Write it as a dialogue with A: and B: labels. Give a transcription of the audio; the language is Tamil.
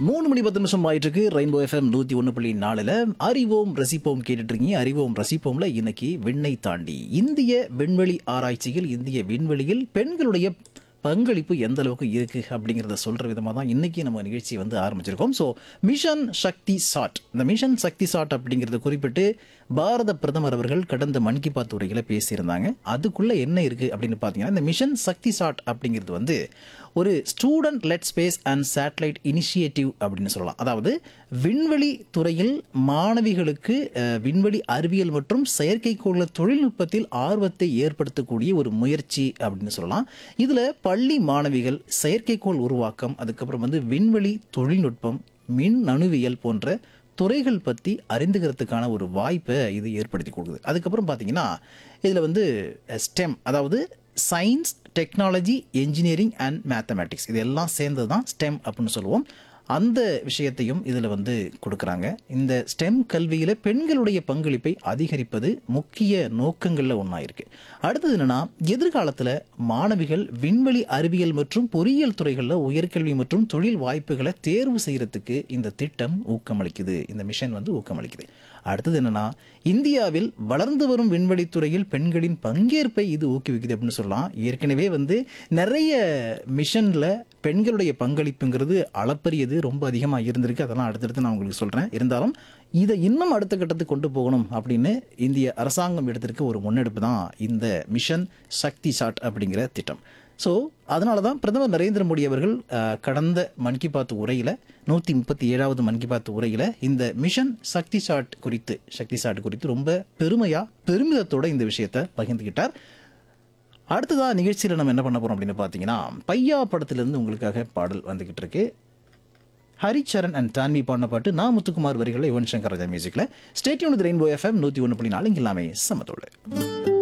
A: மூணு மணி பத்து நிமிஷம் ஆயிட்டு இருக்கு ரெயின்போ எஃப்எம் நூத்தி ஒன்று புள்ளி நாலுல அறிவோம் ரசிப்போம் கேட்டுட்டு இருக்கீங்க அறிவோம் ரசிப்போம்ல இன்னைக்கு விண்ணை தாண்டி இந்திய விண்வெளி ஆராய்ச்சியில் இந்திய விண்வெளியில் பெண்களுடைய பங்களிப்பு எந்த அளவுக்கு இருக்கு அப்படிங்கிறத சொல்ற விதமாக தான் இன்னைக்கு நம்ம நிகழ்ச்சி வந்து ஆரம்பிச்சிருக்கோம் ஸோ மிஷன் சக்தி சாட் இந்த மிஷன் சக்தி சாட் அப்படிங்கிறத குறிப்பிட்டு பாரத பிரதமர் அவர்கள் கடந்த மன் கி பாத் உரையில பேசியிருந்தாங்க அதுக்குள்ள என்ன இருக்கு அப்படின்னு பார்த்தீங்கன்னா இந்த மிஷன் சக்தி சாட் அப்படிங்கிறது வந்து ஒரு student led space and satellite initiative அப்படின்னு சொல்லலாம் அதாவது விண்வெளி துறையில் மாணவிகளுக்கு அஹ், விண்வெளி அறிவியல் மற்றும் செயற்கைக்கோள தொழில்நுட்பத்தில் ஆர்வத்தை ஏற்படுத்தக்கூடிய ஒரு முயற்சி அப்படின்னு சொல்லலாம் இதில் பள்ளி மாணவிகள் செயற்கைக்கோள் உருவாக்கம் அதுக்கப்புறம் வந்து விண்வெளி தொழில்நுட்பம் மின் அணுவியல் போன்ற துறைகள் பற்றி அறிந்துக்கிறதுக்கான ஒரு வாய்ப்பை இது ஏற்படுத்தி கொடுக்குது அதுக்கப்புறம் பார்த்தீங்கன்னா இதில் வந்து ஸ்டெம் அதாவது science technology engineering and mathematics இது எல்லாம் சேர்ந்தது தான் ஸ்டெம் அப்படின்னு சொல்லுவோம் அந்த விஷயத்தையும் இதில் வந்து கொடுக்குறாங்க இந்த ஸ்டெம் கல்வியில் பெண்களுடைய பங்களிப்பை அதிகரிப்பது முக்கிய நோக்கங்களில் ஒன்றா இருக்கு அடுத்தது என்னன்னா எதிர்காலத்தில் மாணவிகள் விண்வெளி அறிவியல் மற்றும் பொறியியல் துறைகளில் உயர்கல்வி மற்றும் தொழில் வாய்ப்புகளை தேர்வு செய்யறதுக்கு இந்த திட்டம் ஊக்கமளிக்குது இந்த மிஷன் வந்து ஊக்கமளிக்குது அடுத்தது என்னன்னா இந்தியாவில் வளர்ந்து வரும் விண்வெளி துறையில் பெண்களின் பங்கேற்பை இது ஊக்குவிக்குது அப்படின்னு சொல்லலாம் ஏற்கனவே வந்து நிறைய மிஷன்ல பெண்களுடைய பங்களிப்புங்கிறது அளப்பரியது ரொம்ப அதிகமாக இருந்திருக்கு அதெல்லாம் அடுத்தடுத்து நான் உங்களுக்கு சொல்கிறேன் இருந்தாலும் இதை இன்னும் அடுத்த கட்டத்துக்கு கொண்டு போகணும் அப்படின்னு இந்திய அரசாங்கம் எடுத்திருக்க ஒரு முன்னெடுப்பு தான் இந்த மிஷன் சக்தி சாட் அப்படிங்கிற திட்டம் ஸோ அதனால தான் பிரதமர் நரேந்திர மோடி அவர்கள் அஹ், கடந்த மன் கி பாத் உரையில் நூற்றி முப்பத்தி ஏழாவது மன் கி பாத் உரையில் இந்த மிஷன் சக்தி சாட் குறித்து சக்தி சாட் குறித்து ரொம்ப பெருமையாக பெருமிதத்தோட இந்த விஷயத்தை பகிர்ந்துக்கிட்டார் அடுத்ததா நிகழ்ச்சியில் நம்ம என்ன பண்ண போறோம் அப்படின்னு பார்த்தீங்கன்னா பையா படத்திலிருந்து உங்களுக்காக பாடல் வந்துகிட்டு இருக்கு ஹரிச்சரண் அண்ட் டான்வி பாடின பாட்டு நான் முத்துக்குமார் வரிகளில் யுவன் சங்கர் ராஜா மியூசிக்கில் ஸ்டேட்யூன் ரெயின்போ எஃப்எம் நூற்றி ஒன்று புள்ளி நாலு இங்கே எல்லாமே சமத்தோடு